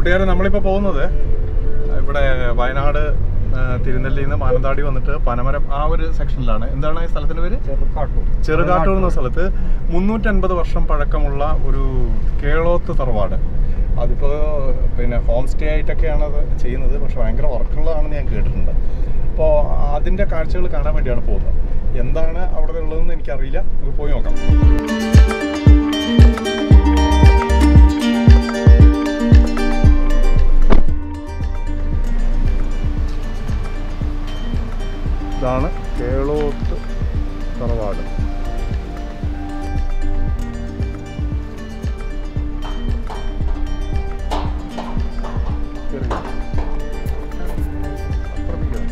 കൂട്ടുകാരെ നമ്മളിപ്പോൾ പോകുന്നത് ഇവിടെ വയനാട് ആ, തിരുനെല്ലിയിൽ നിന്ന് മാനന്തവാടി വന്നിട്ട് പനമരം ആ ഒരു സെക്ഷനിലാണ് എന്താണ് ഈ സ്ഥലത്തിന്റെ പേര് ചെറുക്കാട്ടൂർ ചെറുകാട്ടൂർ എന്ന സ്ഥലത്ത് മുന്നൂറ്റൻപത് വർഷം പഴക്കമുള്ള ഒരു കേളോത്ത് തറവാട് അതിപ്പോൾ പിന്നെ ഹോം സ്റ്റേ ആയിട്ടൊക്കെയാണ് അത് ചെയ്യുന്നത് പക്ഷെ ഭയങ്കര വർക്കുള്ളതാണെന്ന് ഞാൻ കേട്ടിട്ടുണ്ട് അപ്പോൾ അതിൻ്റെ കാഴ്ചകൾ കാണാൻ വേണ്ടിയാണ് പോകുന്നത് എന്താണ് അവിടെ ഉള്ളതെന്ന് എനിക്കറിയില്ല നമുക്ക് പോയി നോക്കാം ഇതാണ് കേളോത്ത് തറവാട് കേറി. അപ്പുറത്തേക്ക് വാ.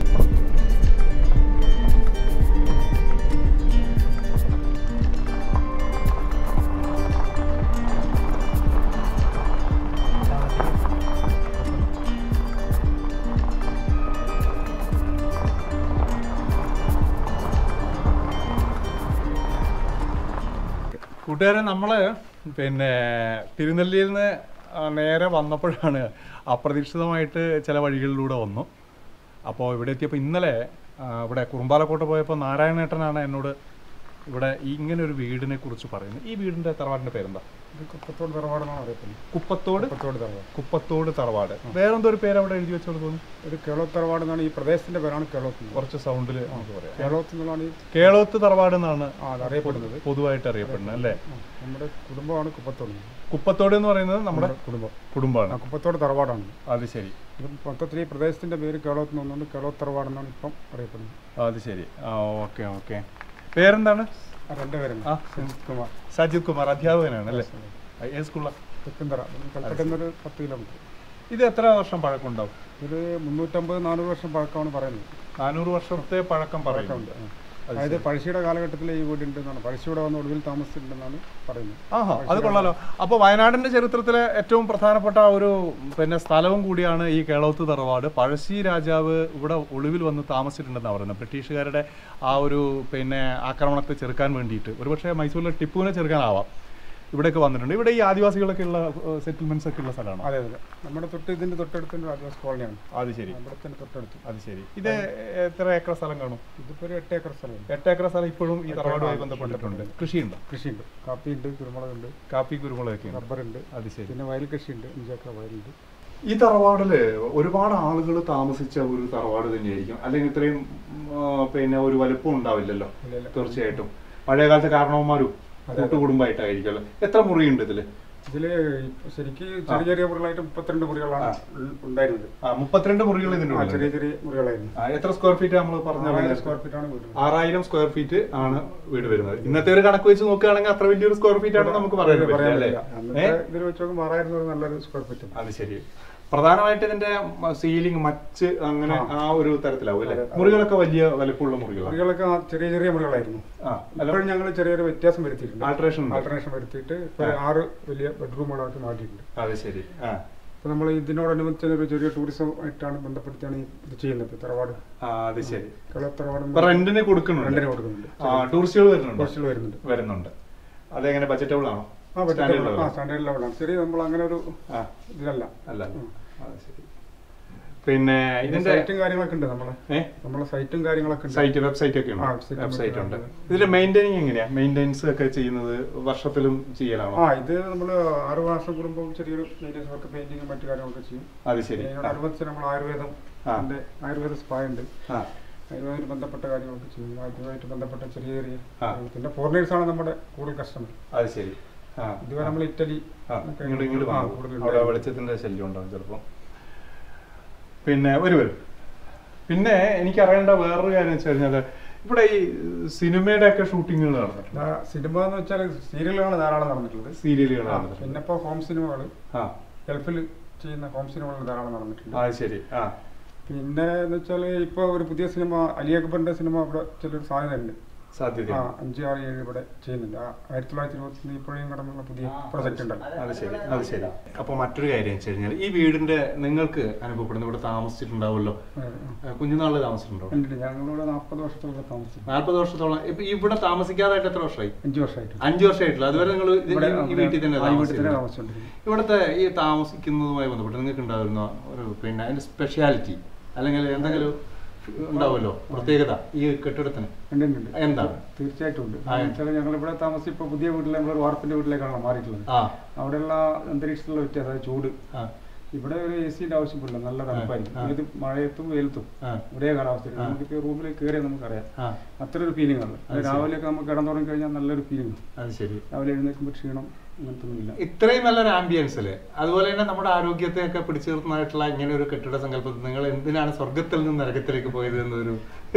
കൂട്ടുകാരെ നമ്മള് പിന്നെ തിരുനെല്ലിയിൽ നിന്ന് ആ, നേരെ വന്നപ്പോഴാണ് അപ്രതീക്ഷിതമായിട്ട് ചില വഴികളിലൂടെ വന്നു അപ്പോൾ ഇവിടെ എത്തിയപ്പോൾ ഇന്നലെ ആ, ഇവിടെ കുറുമ്പാലക്കോട്ട പോയപ്പോൾ നാരായണേട്ടനാണ് എന്നോട് ഇവിടെ ഇങ്ങനെ ഒരു വീടിനെ കുറിച്ച് പറയുന്നത് ഈ വീടിന്റെ തറവാടിന്റെ പേരെന്താ ഇത് കുപ്പത്തോട് തറവാടെന്നാണ് അറിയപ്പെടുന്നത് കുപ്പത്തോട് കുപ്പത്തോട് തറവാട് കുപ്പത്തോട് തറവാട് വേറെന്തോ ഒരു പേര് അവിടെ എഴുതി വെച്ചോളൂ തോന്നുന്നു ഒരു കേളോത്ത് തറവാട് എന്നാണ് ഈ പ്രദേശത്തിന്റെ പേരാണ് കേളോത്ത് എന്നുള്ളത്. കുറച്ച് സൗണ്ടിൽ നമുക്ക് പറയാം കേളോത്ത് എന്നുള്ളതാണ് ഈ കേളോത്ത് തറവാട് എന്നാണ് ആ അത് അറിയപ്പെടുന്നത് പൊതുവായിട്ട് അറിയപ്പെടുന്നത് അല്ലേ ആ, നമ്മുടെ കുടുംബമാണ് കുപ്പത്തോട് കുപ്പത്തോട് എന്ന് പറയുന്നത് നമ്മുടെ കുടുംബം കുടുംബമാണ് ആ കുപ്പത്തോട് തറവാടാണ് അത് ശരി ഇത് മൊത്തത്തിൽ ഈ പ്രദേശത്തിന്റെ പേര് കേളോത്ത് എന്നുകൊണ്ട് കേളോത്ത് തറവാട് എന്നാണ് ഇപ്പം അറിയപ്പെടുന്നത് അത് ശരി ആ ഓക്കെ ഓക്കെ പേരെന്താണ് ആ രണ്ട് പേരുണ്ട് ആ. സജിത് കുമാർ സജിത് കുമാർ അധ്യാപകനാണ് അല്ലേ ഏത് സ്കൂളിലാണ് തെക്കുംതറ കൽപ്പറ്റയിൽ നിന്നൊരു പത്ത് കിലോമീറ്റർ ഇത് എത്ര വർഷം പഴക്കമുണ്ടാവും ഇത് മുന്നൂറ്റമ്പത് നാനൂറ് വർഷം പഴക്കമാണ് പറയുന്നത് നാനൂറ് വർഷത്തെ പഴക്കം പറയും പഴക്കമുണ്ട് ആ. അതായത് പഴശ്ശിയുടെ കാലഘട്ടത്തിൽ ഈ വീടുണ്ട് എന്നാണ് പഴശ്ശിയുടെ വന്ന് ഒടുവിൽ താമസിച്ചിട്ടുണ്ടെന്നാണ് പറയുന്നത് ആഹാ അത് കൊള്ളാലോ അപ്പോൾ വയനാടിന്റെ ചരിത്രത്തിലെ ഏറ്റവും പ്രധാനപ്പെട്ട ഒരു പിന്നെ സ്ഥലവും കൂടിയാണ് ഈ കേളോത്ത് തറവാട് പഴശ്ശി രാജാവ് ഇവിടെ ഒളിവിൽ വന്ന് താമസിച്ചിട്ടുണ്ടെന്നാണ് പറയുന്നത് ബ്രിട്ടീഷുകാരുടെ ആ ഒരു പിന്നെ ആക്രമണത്തെ ചെറുക്കാൻ വേണ്ടിയിട്ട് ഒരുപക്ഷെ മൈസൂരിലെ ടിപ്പുവിനെ ചെറുക്കാനാവാം ഇവിടെയൊക്കെ വന്നിട്ടുണ്ട് ഇവിടെ ഈ ആദിവാസികളൊക്കെ ഉള്ള സെറ്റിൽമെന്റ്സ് ഒക്കെ ഉള്ള സ്ഥലമാണോ അതെ അതെ നമ്മുടെ തൊട്ട് ഇതിന്റെ തൊട്ടടുത്ത് ഒരു ആദിവാസി കോളനിയാണ് അത് ശരി ഇവിടെ തന്നെ തൊട്ടടുത്ത് അത് ശരി ഇത് എത്ര ഏക്കർ സ്ഥലം കാണും ഇതിപ്പോ ഒരു എട്ട് ഏക്കർ സ്ഥലമുണ്ട് എട്ട് ഏക്കർ സ്ഥലം ഇപ്പോഴും ഈ തറവാടുമായി ബന്ധപ്പെട്ടിട്ടുണ്ട് കൃഷിയുണ്ടോ കൃഷിയുണ്ട് കാപ്പിയുണ്ട് കുരുമുളകുണ്ട് കാപ്പി കുരുമുളകൊക്കെ ഉണ്ട് റബ്ബറുണ്ട് അത് ശരി പിന്നെ വയൽ കൃഷിയുണ്ട് അഞ്ചേക്കർ വയലുണ്ട് ഈ തറവാടില് ഒരുപാട് ആളുകൾ താമസിച്ച ഒരു തറവാട് തന്നെയായിരിക്കും അല്ലെങ്കിൽ ഇത്രയും ഉം, ആ, പിന്നെ ഒരു വലുപ്പം ഉണ്ടാവില്ലല്ലോ ഇല്ല, ഇല്ല. തീർച്ചയായിട്ടും പഴയ കാലത്തെ കാരണവന്മാരും കൂട്ടുകുടുംബമായിട്ടായിരിക്കുമല്ലോ എത്ര മുറിയുണ്ട് ഇതില് ഇതില് ശരിക്ക് ചെറിയ ചെറിയ മുറികളായിട്ട് മുപ്പത്തിരണ്ട് മുറികളാണ് ഉൾ- ഉണ്ടായിരുന്നത് ആ മുപ്പത്തിരണ്ട് മുറികൾ ഇതിന്റെ ആ ഉള്ളിൽ ചെറിയ ചെറിയ മുറികളായിരുന്നു എത്ര സ്ക്വയർ ഫീറ്റ് നമ്മൾ പറഞ്ഞ ആറായിരം സ്ക്വയർ ഫീറ്റ് ആണ് വീട് ആറായിരം സ്ക്വയർ ഫീറ്റ് ആണ് വീട് വരുന്നത് ഇന്നത്തെ ഒരു കണക്ക് വെച്ച് നോക്കുകയാണെങ്കിൽ അത്ര വലിയൊരു സ്ക്വയർ ഫീറ്റ് ആണ് നമുക്ക് പറയാൻ പറ്റില്ല പറയാൻ അല്ലേ പറ്റില്ല. ഏ? അന്നത്തെ ഇതിൽ വെച്ച് നോക്കുമ്പോൾ ആറായിരം എന്ന് പറയുന്നത് നല്ലൊരു സ്ക്വയർ ഫീറ്റ് അത് ശരി പ്രധാനമായിട്ട് ഇതിന്റെ സീലിംഗ് മച്ച് അങ്ങനെ ആ. ആ ഒരു തരത്തിലാവും അല്ലേ അതെ, അതെ. മുറികളൊക്കെ വലിയ വലുപ്പമുള്ള മുറികളാണ് മുറികളൊക്കെ ആ ചെറിയ ചെറിയ മുറികളായിരുന്നു ആ ഇപ്പോഴും ഞങ്ങൾ ചെറിയൊരു വ്യത്യാസം വരുത്തിയിട്ടുണ്ട് ആൾട്രേഷൻ ഉണ്ട്. ആൾട്ടർനേഷൻ വരുത്തിയിട്ട് ഇപ്പൊ ഒരു ആറ് വലിയ ബെഡ്റൂമുകളായിട്ട് മാറ്റിയിട്ടുണ്ട് അത് ശരി ആ അപ്പൊ നമ്മൾ ഇതിനോടനുബന്ധിച്ച് ഒരു ചെറിയ ടൂറിസം ആയിട്ടാണ് ബന്ധപ്പെടുത്തിയാണ് ഈ ഇത് ചെയ്യുന്നത് തറവാട് ആ അത് ശരി കേരള തറവാട് ഇപ്പൊ റെന്റിന് കൊടുക്കുന്നുണ്ട് രണ്ടിന് കൊടുക്കുന്നുണ്ട് ആ ടൂറിസ്റ്റുകൾ വരുന്നുണ്ട് കുറച്ചുകൾ വരുന്നുണ്ട് വരുന്നുണ്ട് അതെങ്ങനെ ബജറ്റബിൾ ആണോ ആ പറ്റും Standard level? ആ സ്റ്റാൻഡേർഡ് ലെവലാണ് ശരി നമ്മൾ അങ്ങനെ ഒരു ആ ഇതിലല്ല അല്ല ഉം. അത് ശരി പിന്നെ ഇതിന്റെ സൈറ്റും കാര്യങ്ങളൊക്കെ ഉണ്ട് നമ്മളെ ഏ നമ്മളെ സൈറ്റും കാര്യങ്ങളൊക്കെ ഉണ്ട് സൈറ്റ് വെബ്സൈറ്റ് ഒക്കെ ആ, ഉണ്ട് website വെബ്സൈറ്റ് ഉണ്ട് ഉണ്ട്. ഇതിന്റെ മെയിൻറ്റൈനിങ് എങ്ങനെയാ മെയിൻ്റെനൻസ് ഒക്കെ ചെയ്യുന്നത് വർഷത്തിലും ചെയ്യലാണോ ആ ഇത് നമ്മൾ ആറ് മാസം കൂടുമ്പോൾ ചെറിയൊരു മെയിൻ്റെനൻസ് വർക്ക് പെയിന്റിങ്ങും മറ്റു കാര്യങ്ങളൊക്കെ ചെയ്യും അത് ശരി ആ. ഇതിനോടനുബന്ധിച്ച് നമ്മൾ ആയുർവേദം ആ. അതിന്റെ ആയുർവേദ സ്പാ ഉണ്ട് ആ ആയുർവേദമായിട്ട് ബന്ധപ്പെട്ട കാര്യങ്ങളൊക്കെ ചെയ്യും ആയുർവേദമായിട്ട് ബന്ധപ്പെട്ട ചെറിയ ചെറിയ ആ. കാര്യങ്ങൾ. പിന്നെ ഫോറിനേഴ്സ് ആണ് നമ്മുടെ കൂടുതൽ കസ്റ്റമർ അത് ശരി ആ ഇതുവരെ നമ്മൾ ഇറ്റലി ആ, ഒക്കെ ഇങ്ങോട്ട് ഇങ്ങോട്ട് ആ, വന്നു. കൂടുതൽ അവിടെ ഉണ്ടായിരുന്നു. വെളിച്ചത്തിന്റെ ശല്യം ഉണ്ടാവും ചിലപ്പോൾ പിന്നെ ഒരു വരും പിന്നെ എനിക്ക് അറിയേണ്ട വേറൊരു കാര്യം വെച്ച് കഴിഞ്ഞാൽ ഇവിടെ ഈ സിനിമയുടെ ഒക്കെ ഷൂട്ടിങ്ങുകൾ നടന്നിട്ടുണ്ട് ആ, സിനിമ എന്ന് വെച്ചാൽ സീരിയലുകളാണ് ധാരാളം നടന്നിട്ടുള്ളത് സീരിയലുകൾ ആ, നടന്നിട്ടുണ്ട് പിന്നെ ഇപ്പോൾ ഹോം സിനിമകൾ ആ ഗൾഫിൽ ചെയ്യുന്ന ഹോം സിനിമകൾ ധാരാളം നടന്നിട്ടുണ്ട് അത് ശരി ആ പിന്നെ എന്ന് വെച്ചാൽ ഇപ്പോൾ ഒരു പുതിയ സിനിമ അലി അക്ബറിന്റെ സിനിമ ഇവിടെ ചിലൊരു സാധ്യതയുണ്ട് സാധ്യത ആ അഞ്ച് ആറ് ഏഴ് ഇവിടെ ചെയ്യുന്നുണ്ട് ആ ആയിരത്തി തൊള്ളായിരത്തി ഇരുപത്തി ഇപ്പോഴും കടന്നുള്ള പുതിയ പ്രൊജക്ട് ഉണ്ടല്ലോ അത് ശരി അത് ശരി അപ്പോൾ മറ്റൊരു കാര്യം വെച്ച് കഴിഞ്ഞാൽ ഈ വീടിന്റെ നിങ്ങൾക്ക് അനുഭവപ്പെടുന്ന ഇവിടെ താമസിച്ചിട്ടുണ്ടാവുമല്ലോ ആ, കുഞ്ഞുനാളിൽ താമസിച്ചിട്ടുണ്ടോ കണ്ടിട്ട് ഞങ്ങളിവിടെ നാൽപ്പത് വർഷത്തോളം താമസിച്ചു നാല്പത് വർഷത്തോളം ഇപ്പൊ ഇവിടെ താമസിക്കാതായിട്ട് എത്ര വർഷമായി അഞ്ച് വർഷമായിട്ട് അഞ്ചു വർഷമായിട്ടില്ല അതുവരെ നിങ്ങൾ ഇവിടെ ഈ വീട്ടിൽ തന്നെ ആ, ഈ വീട്ടിൽ തന്നെ താമസിച്ചിരുന്നു. താമസിച്ചുകൊണ്ടിരിക്കുന്നു ഇവിടുത്തെ ഈ താമസിക്കുന്നതുമായി ബന്ധപ്പെട്ട് നിങ്ങൾക്ക് ഉണ്ടാകുന്ന ഒരു പിന്നെ അതിന്റെ സ്പെഷ്യാലിറ്റി അല്ലെങ്കിൽ എന്തെങ്കിലും ഉണ്ടാവുമല്ലോ പ്രത്യേകത ഈ കെട്ടിടത്തിന് ഉണ്ട് ഉണ്ട്, ഉണ്ട്. എന്താണ് തീർച്ചയായിട്ടും ഉണ്ട് ആ. വെച്ചാൽ ഞങ്ങൾ ഇവിടെ താമസിച്ച് ഇപ്പോൾ പുതിയ വീട്ടിൽ നമ്മൾ വാർപ്പിന്റെ വീട്ടിലേക്കാണ് മാറിയിട്ടുള്ളത് ആ അവിടെയുള്ള അന്തരീക്ഷത്തിലുള്ള വ്യത്യാസം അതായത് ചൂട് ആ ഇവിടെ ഒരു എ സിന്റെ ആവശ്യമില്ല നല്ല തണുപ്പായിരിക്കും ആ. ഇത് മഴയത്തും വെയിലത്തും ആ ഒരേ കാലാവസ്ഥയിൽ ആ. നമുക്കിപ്പോൾ റൂമിലേക്ക് കയറിയാൽ നമുക്കറിയാം ആ അത്ര ഒരു ഫീലിംഗ് ആണ് അത് ശരി. രാവിലെയൊക്കെ നമുക്ക് കിടന്നു തുടങ്ങി കഴിഞ്ഞാൽ നല്ലൊരു ഫീലിംഗ് അത് ശരി രാവിലെ എഴുന്നേൽക്കുമ്പോൾ ക്ഷീണം അങ്ങനത്തെ ഒന്നുമില്ല ഇത്രയും നല്ലൊരു ആംബിയൻസില് അതുപോലെ തന്നെ നമ്മുടെ ആരോഗ്യത്തെ ഒക്കെ പിടിച്ചു നിർത്തുന്നതായിട്ടുള്ള ഇങ്ങനെ ഒരു കെട്ടിട സങ്കല്പത്തിൽ നിങ്ങൾ എന്തിനാണ് സ്വർഗത്തിൽ നിന്ന് നരകത്തിലേക്ക് പോയത് എന്നൊരു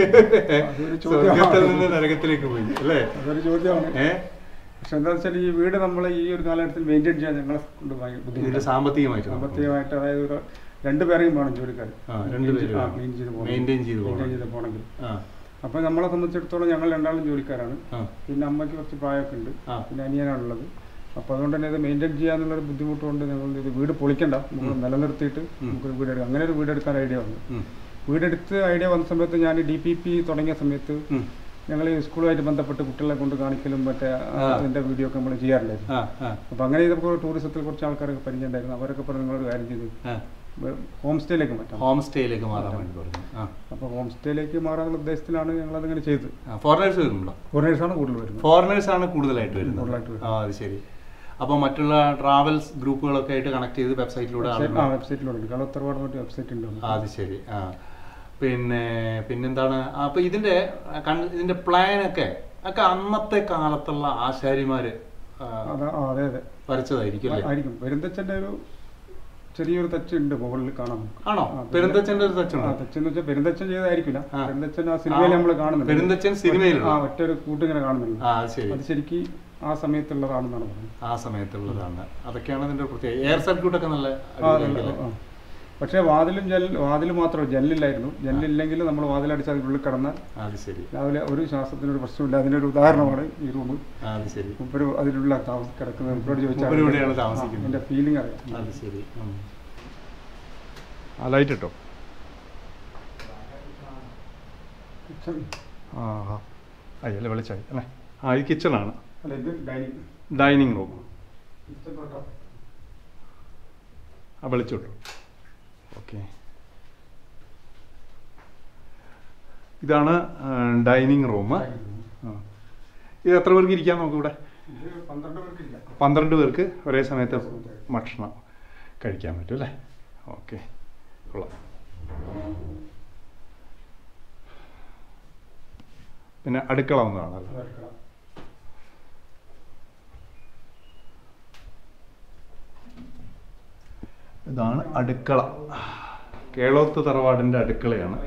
അതൊരു ചോദ്യമാണ്. സ്വർഗത്തിൽ നിന്ന് നരകത്തിലേക്ക് പോയി അല്ലേ അതൊരു ചോദ്യമാണ് ഏ പക്ഷെ എന്താ വെച്ചാൽ ഈ വീട് നമ്മൾ ഈ ഒരു കാലഘട്ടത്തിൽ മെയിൻറ്റെയിൻ ചെയ്യാൻ ഞങ്ങളെ കൊണ്ട് ഭയങ്കര ഇതിന്റെ ബുദ്ധിമുട്ടാണ് സാമ്പത്തികമായിട്ട് സാമ്പത്തികമായിട്ട് അതായത് ഒരു രണ്ടുപേരെയും വേണം ജോലിക്കാർ ആ, രണ്ടുപേരും വേണം. ക്ലീൻ ചെയ്ത് പോകണം Maintain ചെയ്ത് പോകണം. മെയിൻറ്റെയിൻ ചെയ്ത് പോകണമെങ്കിൽ ആ അപ്പോൾ നമ്മളെ സംബന്ധിച്ചിടത്തോളം ഞങ്ങൾ രണ്ടാളും ജോലിക്കാരാണ് ആ പിന്നെ അമ്മയ്ക്ക് കുറച്ച് പ്രായമൊക്കെ ഉണ്ട് ആ. പിന്നെ അനിയനാണുള്ളത് അപ്പോൾ അതുകൊണ്ട് തന്നെ ഇത് മെയിൻറ്റെയിൻ ചെയ്യാന്നുള്ളൊരു ബുദ്ധിമുട്ട് കൊണ്ട് ഞങ്ങൾ ഇത് വീട് പൊളിക്കണ്ട നമ്മൾ നിലനിർത്തിയിട്ട് നമുക്കൊരു വീട് എടുക്കാം അങ്ങനെ ഒരു വീടെടുക്കാൻ ഐഡിയ വന്നു ഉം. വീടെടുത്ത് ഐഡിയ വന്ന സമയത്ത് ഞാൻ ഡി പി പി തുടങ്ങിയ സമയത്ത് ഉം. ഞങ്ങൾ ഈ സ്കൂളുമായിട്ട് ബന്ധപ്പെട്ട് കുട്ടികളെ കൊണ്ട് കാണിക്കലും മറ്റേ ആ, ആ. അതിന്റെ വീഡിയോ ഒക്കെ നമ്മൾ ചെയ്യാറുണ്ടായിരുന്നു ആ ആ അപ്പോൾ അങ്ങനെ ചെയ്തപ്പോൾ ടൂറിസത്തിൽ കുറച്ച് ആൾക്കാരൊക്കെ പരിചയം ഉണ്ടായിരുന്നു അവരൊക്കെ പറഞ്ഞു നിങ്ങളൊരു കാര്യം ചെയ്തു ആ ഹോം സ്റ്റേയിലേക്ക് മാറ്റാം ഹോം സ്റ്റേയിലേക്ക് മാറാൻ വേണ്ടി പറഞ്ഞു ആ അപ്പോൾ ഹോം സ്റ്റേയിലേക്ക് മാറാനുള്ള ഉദ്ദേശത്തിലാണ് ഞങ്ങൾ അതിങ്ങനെ ചെയ്തത് ഫോറിനേഴ്സ് വരുന്നുണ്ടോ ഫോറിനേഴ്സാണ് കൂടുതൽ വരുന്നത് ഫോറിനേഴ്സ് ആണ് കൂടുതലായിട്ട് വരുന്നത് കൂടുതലായിട്ട് വരുന്നത്. ആ അത് ശരി അപ്പോൾ മറ്റുള്ള ട്രാവൽസ് ഗ്രൂപ്പുകളൊക്കെ ആയിട്ട് കണക്ട് ചെയ്ത് വെബ്സൈറ്റിലൂടെ വെബ്സൈറ്റ്- ആ ആളുകൾ വെബ്സൈറ്റിലുണ്ട് കളത്തറവാട് മറ്റു വെബ്സൈറ്റ് ഉണ്ട് ആ, അത് ശരി ആ പിന്നെ പിന്നെന്താണ് അപ്പൊ ഇതിന്റെ കൺ- ഇതിന്റെ പ്ലാനൊക്കെ ഒക്കെ അന്നത്തെ കാലത്തുള്ള ആശാരിമാര് ആ, അതാ ആ, അതെ അതെ വരച്ചതായിരിക്കും അല്ലേ ആയിരിക്കും പെരുന്തച്ഛൻ്റെ ഒരു ചെറിയൊരു ടച്ച് ഉണ്ട് മുകളിൽ കാണാം നമുക്ക്. ആണോ ആ, പെരുന്തച്ഛന്റെ ഒരു ആ, തച്ചുണ്ടോ തെച്ചെന്ന് വെച്ചാൽ പെരുന്തച്ഛൻ ചെയ്തായിരിക്കില്ല ആ. പെരുന്തച്ഛൻ ആ സിനിമയിൽ നമ്മൾ കാണുന്നുണ്ട് പെരുന്തച്ഛൻ സിനിമയിലുണ്ട്. ആ ഒറ്റ ഒരു കൂട്ടിങ്ങനെ കാണുന്നുണ്ട് ആ അത് ശരി അത് ശരിക്കും ആ സമയത്തുള്ളതാണെന്നാണ് പറയുന്നത് ആ സമയത്തുള്ളതാണ് അതൊക്കെയാണ് ഇതിന്റെ പ്രത്യേക എയർ സർക്യൂട്ട് ഒക്കെ നല്ല ആ, അതല്ല, അടിപൊളിയായിരിക്കും ആ. പക്ഷേ വാതിലും ജനൽ വാതിൽ മാത്രമേ ജനലില്ലായിരുന്നു ജനലില്ലെങ്കിൽ നമ്മൾ വാതിലടിച്ച് അതിനുള്ളിൽ കിടന്ന് അല്ലേ? അത് ശരി രാവിലെ ഒരു ശ്വാസത്തിനൊരു പ്രശ്നമില്ല അതിനൊരു ഉദാഹരണമാണ് ഈ റൂം ആ, അത് ശരി മുപ്പര് അതിലുള്ള താമസ കിടക്കുന്നത് മുപ്പരോട് ചോദിച്ചാൽ മൂപ്പര് ഇവിടെയാണ് താമസിക്കുന്നത്. എൻ്റെ ഫീലിംഗ് അറിയാം അത് ശരി ഉം. ആ ലൈറ്റ് ഇട്ടോ ആ ആ അയ്യല്ലേ വെളിച്ചായി അല്ലേ ആ ഇത് കിച്ചണാണ് അല്ല ഇത് ഡൈനിങ് ഡൈനിങ് റൂം ഇഷ്ടപ്പെട്ടോ ആ വെളിച്ചോട്ടു ഓക്കെ ഇതാണ് ഡൈനിങ് റൂം ഇത് എത്ര പേർക്ക് ഇരിക്കാം നമുക്കിവിടെ ഇത് പന്ത്രണ്ട് പേർക്കില്ല പന്ത്രണ്ട് പേർക്ക് ഒരേ സമയത്ത് ഭക്ഷണം കഴിക്കാൻ പറ്റും അല്ലേ ഓക്കെ കൊള്ളാം പിന്നെ അടുക്കള ഒന്നാണല്ലോ ഇതാണ് അടുക്കള കേളോത്ത് തറവാടിൻ്റെ അടുക്കളയാണ്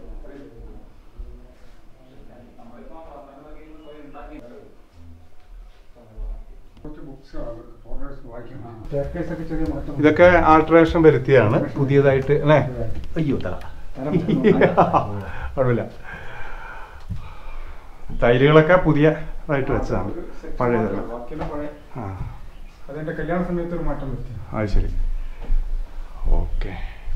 കുറച്ച് ബുക്സ് ഫോറിനേഴ്സ് വായിക്കണം സ്റ്റെയർകേസ് ഒക്കെ ചെറിയ മാറ്റം ഇതൊക്കെ ആൾട്രേഷൻ വരുത്തിയാണ് പുതിയതായിട്ട് അല്ലേ അയ്യോ തല കുഴപ്പമില്ല ടൈലുകളൊക്കെ പുതിയതായിട്ട് വെച്ചതാണ് പഴയതല്ല ബാക്കിയെല്ലാം പഴയ ആ അതെന്റെ കല്യാണ സമയത്ത് ഒരു മാറ്റം വരുത്തി അത് ശരി ഓക്കെ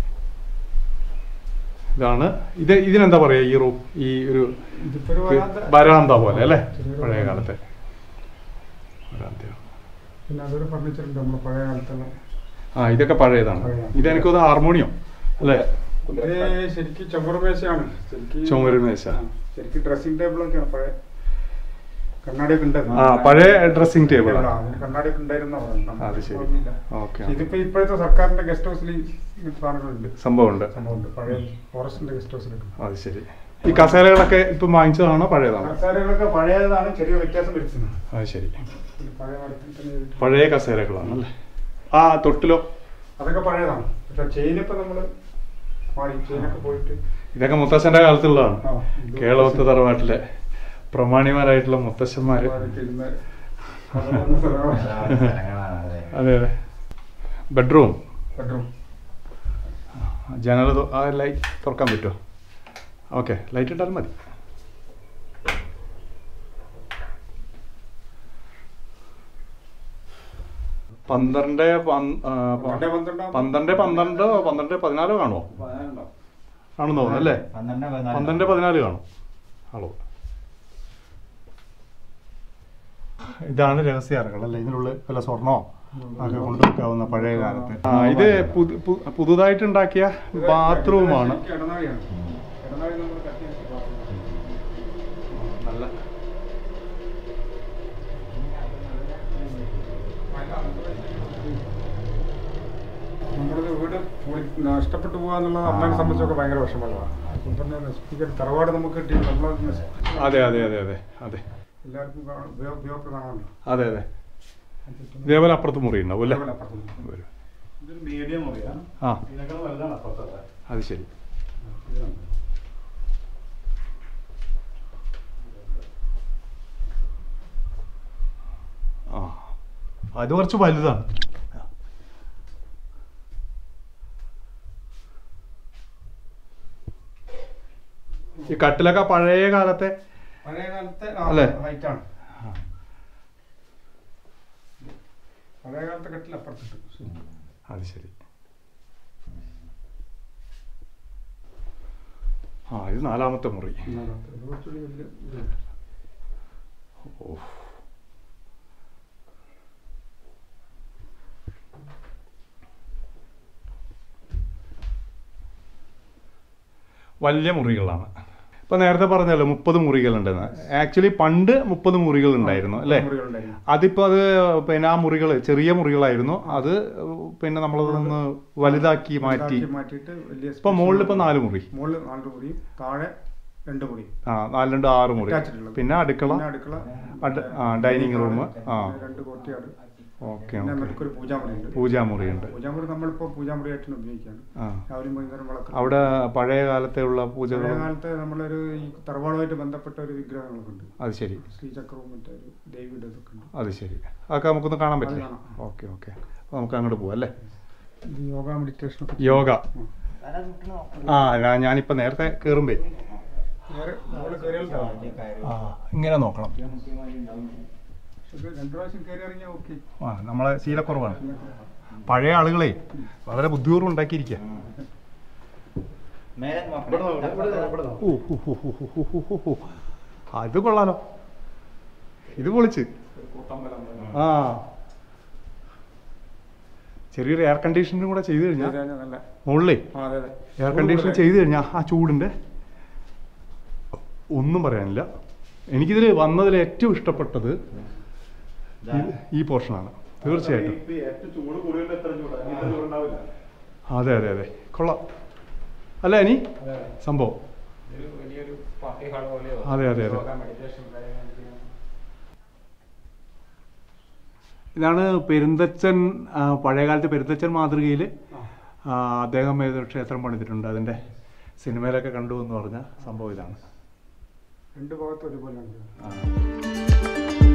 ഇതാണ് ഇത് ഇതിനെന്താ പറയുക ഈ റൂം ഈ ഒരു ഇതിപ്പോ ഒരു വരാന്ത- വരാന്ത പോലെ അല്ലേ ചെറിയൊരു പഴയ വരാന്ത. കാലത്തെ വരാന്തയോ പിന്നെ അതൊരു ഫർണിച്ചർ ഉണ്ട് നമ്മുടെ പഴയ കാലത്തുള്ള ആ ഇതൊക്കെ പഴയതാണ് പഴയ. ഇതെനിക്കൊന്ന് ഹാർമോണിയം അല്ലേ ഇത് ശരിക്കും ചുമര് മേശയാണ് ശരിക്കും ചുമര് മേശ. ആ, ശരിക്കും ഡ്രസ്സിംഗ് ടേബിൾ ഒക്കെയാണ് പഴയ കണ്ണാടിയൊക്കെ ഉണ്ട് ആ പഴയ ഡ്രസ്സിംഗ് ടേബിൾ ആ, അതിന് കണ്ണാടിയൊക്കെ ഉണ്ടായിരുന്ന അത് ശരി ഓർമ്മയില്ല. ഓക്കെ ഇതിപ്പോ ഇപ്പോഴത്തെ സർക്കാരിന്റെ ഗസ്റ്റ് ഹൗസിൽ ഇങ്ങനത്തെ സാധനങ്ങളുണ്ട് സംഭവമുണ്ട് സംഭവമുണ്ട് പഴയ ഫോറസ്റ്റിന്റെ ഗസ്റ്റ് ഹൗസിലൊക്കെ അത് ശരി ഈ കസേരകളൊക്കെ ഇപ്പം വാങ്ങിച്ചതാണോ പഴയതാണോ കസേരകളൊക്കെ പഴയതാണ് ചെറിയ വ്യത്യാസം വരുത്തുന്നത് അത് ശരി ഇത് പഴയ മരത്തിൽ തന്നെ ചെയ്തിട്ട്. പഴയ കസേരകളാണല്ലേ ആ തൊട്ടിലോ അതൊക്കെ പഴയതാണ് പക്ഷെ ചെയിനിപ്പോ നമ്മള് മാറി ചെയിനൊക്കെ പോയിട്ട് ഇതൊക്കെ മുത്തശ്ശന്റെ കാലത്തുള്ളതാണ് ആ, ഇത് കേളവത്ത് തറവാട്ടിലെ പ്രമാണിമാരായിട്ടുള്ള മുത്തശ്ശന്മാര് അവരൊക്കെ ഇരുന്ന് കൊണ്ടുവന്ന സ്ഥലങ്ങളാണ്. അതെ അതെ ബെഡ്റൂം ബെഡ്റൂം ജനൽ ആ ലൈറ്റ് തുറക്കാൻ പറ്റുമോ ഓക്കെ ലൈറ്റ് ഇട്ടാലും മതി പന്ത്രണ്ട് പൻ- ആ, പ- പന്ത്രണ്ട് പന്ത്രണ്ടാം പന്ത്രണ്ട് പന്ത്രണ്ട് പന്ത്രണ്ട് പതിനാല് കാണുമോ പതിനാലുണ്ടോ? ആണെന്ന് തോന്നുന്നു അല്ലേ പന്ത്രണ്ട് പതിനാല് പന്ത്രണ്ട് പതിനാല് കാണും അളവ് ഇതാണ് രഹസ്യ അറകൾ അല്ലേ ഇതിനുള്ളിൽ വല്ല സ്വർണമോ ഒക്കെ കൊണ്ടുവെക്കാവുന്ന പഴയ കാലത്ത് ആ ഇത് പുതു- പു- പുതുതായിട്ട് ഉണ്ടാക്കിയ ബാത്റൂമാണ് ശരിക്കും ഇടനാഴിയാണ് ഇടനാഴി നമ്മൾ കത്തി വെച്ച് ബാത്റൂം. നല്ല നമ്മുടെ വീട് പൊളി നഷ്ടപ്പെട്ടു പോകാന്നുള്ളത് അമ്മേനെ സംബന്ധിച്ചൊക്കെ ഭയങ്കര വിഷമങ്ങളാണ് അപ്പം തന്നെ നശിപ്പിക്കാൻ തറവാട് നമുക്ക് കിട്ടി നമ്മൾ അതെ അതെ അതെ അതെ അതെ എല്ലാവർക്കും കാണാൻ- ഉപയോഗ- ഉപയോഗപ്രദമാണല്ലോ അതെ അതെ ഇതേപോലെ അപ്പുറത്ത് മുറി ഉണ്ടാവും അല്ലേ അതേപോലെ അപ്പുറത്ത് വരും. ഇതൊരു മീഡിയം മുറിയാണ് ആ ഇതിനേക്കാൾ വലുതാണ് അപ്പുറത്തത് അത് ശരി ആ അത് കുറച്ച് വലുതാണ് ഈ കട്ടിലൊക്കെ പഴയ കാലത്തെ പഴയ കാലത്തെ അല്ലേ? ഹൈറ്റാണ് പഴയ കാലത്തെ കെട്ടിൽ അപ്പുറത്തിട്ട് അത് ശരി ആ ഇത് നാലാമത്തെ മുറി ഇത് കുറച്ചുകൂടി വലിയ ഇത്. ഓ വലിയ മുറികളാണ് ഇപ്പൊ നേരത്തെ പറഞ്ഞല്ലോ മുപ്പത് മുറികളുണ്ടെന്ന് ആക്ച്വലി പണ്ട് മുപ്പത് മുറികൾ ഉണ്ടായിരുന്നു അല്ലേ മുറികളുണ്ടായിരുന്നു. അതിപ്പോ അത് പിന്നെ ആ മുറികൾ ചെറിയ മുറികളായിരുന്നു അത് പിന്നെ നമ്മളതൊന്ന് വലുതാക്കി മാറ്റി ഉണ്ടാക്കി മാറ്റിയിട്ട് വലിയ ഇപ്പൊ മുകളിൽ ഇപ്പൊ നാല് മുറി മുകളിൽ നാല് മുറിയും താഴെ രണ്ട് മുറി ആ നാല് രണ്ട് ആറ് മുറി Attached ഉള്ളത്. പിന്നെ അടുക്കള പിന്നെ അടുക്കള അട്- ആ, dining room, ആ. രണ്ട് കോർട്ടിയാട് ഓക്കെ പിന്നെ ഓക്കെ നടുക്കൊരു പൂജാമുറി ഉണ്ട് പൂജാമുറിയുണ്ട് പൂജാമുറി നമ്മളിപ്പോ പൂജാമുറിയായിട്ട് ഉപയോഗിക്കുകയാണ് ആ രാവിലെയും വൈകുന്നേരം വിളക്ക് അവിടെ പഴയ കാലത്തെ ഉള്ള പഴയ പൂജകളും കാലത്തെ നമ്മളൊരു ഈ തറവാടുമായിട്ട് ബന്ധപ്പെട്ട ഒരു വിഗ്രഹങ്ങളൊക്കെ ഉണ്ട് അത് ശരി ശ്രീചക്രവും മറ്റേ ഒരു ദേവിയുടെ ഇതൊക്കെ ഉണ്ട് അത് ശരി അതൊക്കെ നമുക്കൊന്ന് കാണാൻ പറ്റില്ലേ അത് കാണാം. ഓക്കെ ഓക്കെ അപ്പോൾ നമുക്ക് അങ്ങോട്ട് പോവാം അല്ലേ ഇത് യോഗ മെഡിറ്റേഷൻ ഒക്കെ യോഗ ആ ഞാൻ ഞാനിപ്പോൾ നേരത്തെ കയറുമ്പേ നേരെ മുകളിൽ കയറിയാൽ കാണാം. ആ ഇങ്ങനെ നോക്കണം പക്ഷേ ഇത് രണ്ടു പ്രാവശ്യം കയറി ഇറങ്ങിയാൽ ഓക്കെ ആ നമ്മളെ ശീലക്കുറവാണ് പഴയ ആളുകളെ വളരെ ബുദ്ധിപൂർവ്വം ഉണ്ടാക്കിയിരിക്കുക മേലെ നോക്കണം ഓ ഹോ, ഹോ, ഹോ, ഹോ, ഹോ, ഹോ, ഹോ. അത് കൊള്ളാലോ ഇത് പൊളിച്ച് ആ ചെറിയൊരു എയർ കണ്ടീഷനും കൂടെ ചെയ്തു കഴിഞ്ഞാൽ നല്ല മുകളിലേ ആ അതെ അതെ എയർ കണ്ടീഷൻ ചെയ്തു കഴിഞ്ഞാൽ ആ ചൂടിൻ്റെ ഒന്നും പറയാനില്ല എനിക്കിതിൽ വന്നതിൽ ഏറ്റവും ഇഷ്ടപ്പെട്ടത് ഈ- ഈ പോർഷനാണ് തീർച്ചയായിട്ടും അതെ അതെ അതെ കൊള്ളാം അല്ല ഇനി സംഭവം ഒരു വലിയൊരു പാർട്ടി ഹാൾ പോലെയോ അതെ, അതെ, അതെ. യോഗ മെഡിറ്റേഷൻ കാര്യങ്ങൾ ചെയ്യാൻ ഇതാണ് പെരുന്തച്ചൻ ആ, പഴയകാലത്തെ പെരുന്തച്ചൻ മാതൃകയിൽ അദ്ദേഹം ഏതൊരു ക്ഷേത്രം പണിതിട്ടുണ്ട് അതിൻ്റെ സിനിമയിലൊക്കെ കണ്ടു എന്ന് പറഞ്ഞ സംഭവം ഇതാണ് രണ്ട് ഭാഗത്തും ഒരുപോലെയാണ് ആ.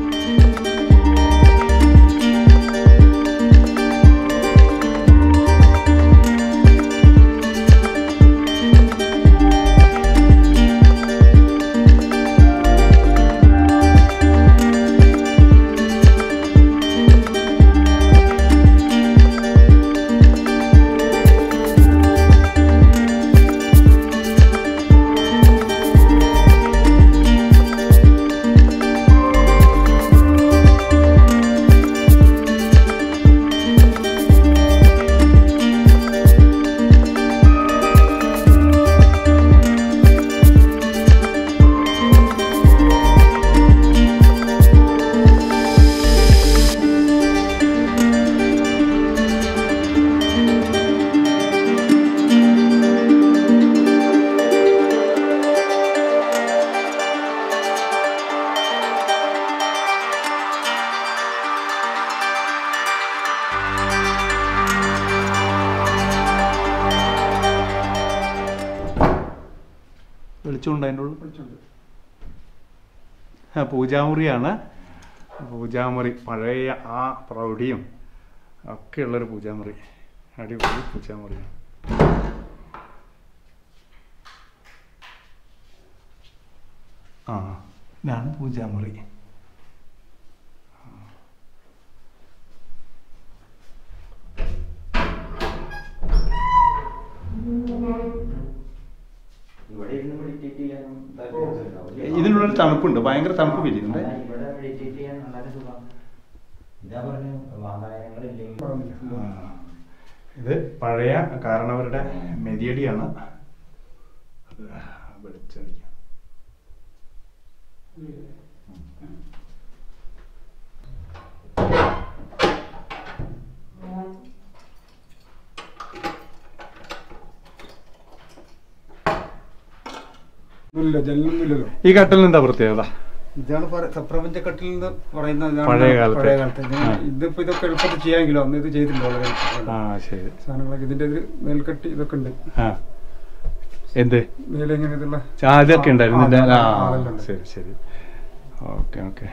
വെളിച്ചമുണ്ട് അതിൻ്റെ ഉള്ളിൽ വിളിച്ചുണ്ട് ആ, പൂജാമുറിയാണ് പൂജാമുറി പഴയ ആ പ്രൗഢിയും ഒക്കെയുള്ളൊരു പൂജാമുറി അടിപൊളി പൂജാമുറിയാണ് ആ ഇതാണ് പൂജാമുറി തണുപ്പുണ്ട് ഭയങ്കര തണുപ്പ് ഫീലിംഗ് അല്ല, ഇവിടെ മെഡിറ്റേറ്റ് ചെയ്യാൻ വളരെ സുഖം ഇതാ പറഞ്ഞു വാതായനങ്ങളില്ലെങ്കിൽ ഇത് പഴയ കാരണവരുടെ മെതിയടിയാണ് അത് വെളിച്ചടിക്കാം ഇല്ല ജനലൊന്നും ഇല്ലല്ലോ ഈ കട്ടലിന് എന്താ പ്രത്യേകത ഇതാണ് പറ- സപ്രപഞ്ചക്കട്ടിൽ എന്ന് പറയുന്ന ഇതാണ് പഴയ കാലത്തെ. പഴയ കാലത്തെ ഇത് ആ. ഇതിപ്പോ ഇതൊക്കെ എളുപ്പത്തിൽ ചെയ്യാമെങ്കിലും അന്ന് ഇത് ചെയ്തിട്ടുണ്ട് വളരെ എളുപ്പത്തിൽ. ആ ശരി സാധനങ്ങളൊക്കെ ഇതിന്റെ ഒരു മേൽക്കട്ടി ഇതൊക്കെ ഉണ്ട് ആ എന്ത് മേലെ ഇങ്ങനെ ഇതുള്ള ആ ഇതൊക്കെ ഉണ്ടായിരുന്നു ഇതിന്റെ ആ ആ, അതെല്ലാം ഉണ്ട്. ശരി ശരി ഓക്കെ ഓക്കെ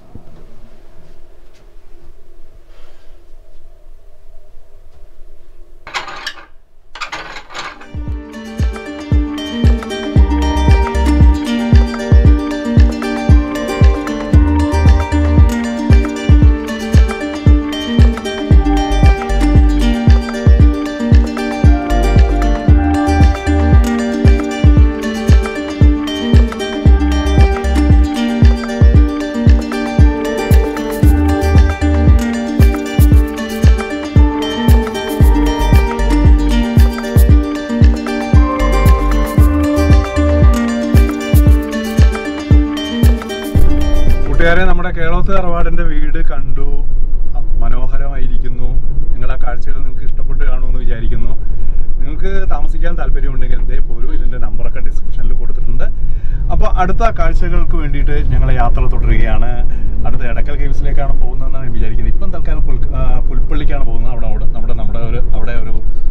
കൂട്ടുകാരെ നമ്മുടെ കേളോത്ത് തറവാടിന്റെ വീട് കണ്ടു അ- മനോഹരമായിരിക്കുന്നു നിങ്ങൾ ആ കാഴ്ചകൾ നിങ്ങൾക്ക് ഇഷ്ടപ്പെട്ട് കാണുമെന്ന് വിചാരിക്കുന്നു നിങ്ങൾക്ക് താമസിക്കാൻ താല്പര്യമുണ്ടെങ്കിൽ എന്തേ പോലും ഇതിന്റെ നമ്പറൊക്കെ ഡിസ്ക്രിപ്ഷനിൽ കൊടുത്തിട്ടുണ്ട് അപ്പോൾ അടുത്ത കാഴ്ചകൾക്ക് വേണ്ടിയിട്ട് ഞങ്ങൾ യാത്ര തുടരുകയാണ് അടുത്ത എടക്കൽ കേവ്സിലേക്കാണ് പോകുന്നതെന്നാണ് ഞാൻ വിചാരിക്കുന്നത് ഇപ്പം തൽക്കാലം പുൽ ആ, പുൽപ്പള്ളിക്കാണ് പോകുന്നത് അവിടെ അവിടെ നമ്മുടെ നമ്മുടെ ഒരു അവിടെ ഒരു